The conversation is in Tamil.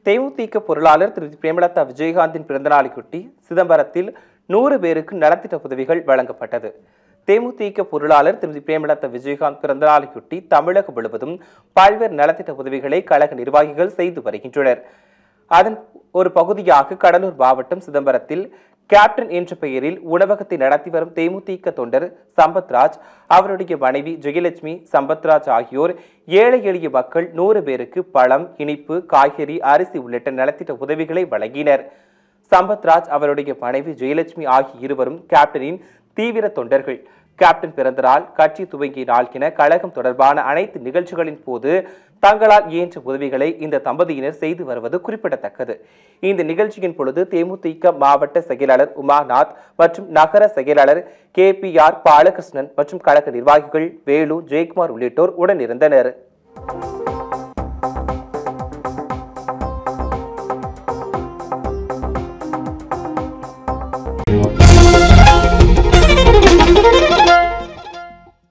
தேமுதிக பொருளாளர் திரு பிரேமலதா விஜயகாந்தின் பிறந்தநாளையொட்டி சிதம்பரத்தில் நூறு பேருக்கு நலத்திட்ட உதவிகள் வழங்கப்பட்டது தேமுதிக பொருளாளர் திருமதி பிரேமலதா விஜயகாந்த் பிறந்தநாளையொட்டி தமிழகம் முழுவதும் பல்வேறு நலத்திட்ட உதவிகளை கழக நிர்வாகிகள் செய்து வருகின்றனர் அதன் ஒரு பகுதியாக கடலூர் மாவட்டம் சிதம்பரத்தில் கேப்டன் என்ற பெயரில் உணவகத்தை நடத்தி வரும் தேமுதிக தொண்டர் சம்பத்ராஜ் அவருடைய மனைவி ஜெயலட்சுமி சம்பத்ராஜ் ஆகியோர் ஏழை எளிய மக்கள் நூறு பேருக்கு பழம் இனிப்பு காய்கறி அரிசி உள்ளிட்ட நலத்திட்ட உதவிகளை வழங்கினர் சம்பத்ராஜ் அவருடைய மனைவி ஜெயலட்சுமி ஆகிய இருவரும் கேப்டனின் தீவிர தொண்டர்கள் கேப்டன் பிறந்த நாள் கட்சி துவங்கிய நாள் என கழகம் தொடர்பான அனைத்து நிகழ்ச்சிகளின் போது தங்களால் இயன்ற உதவிகளை இந்த தம்பதியினர் செய்து வருவது குறிப்பிடத்தக்கது இந்த நிகழ்ச்சியின் பொழுது தேமுதிக மாவட்ட செயலாளர் உமாநாத் மற்றும் நகர செயலாளர் கே பி ஆர் பாலகிருஷ்ணன் மற்றும் கழக நிர்வாகிகள் வேலு ஜெயக்குமார் உள்ளிட்டோர் உடனிருந்தனர்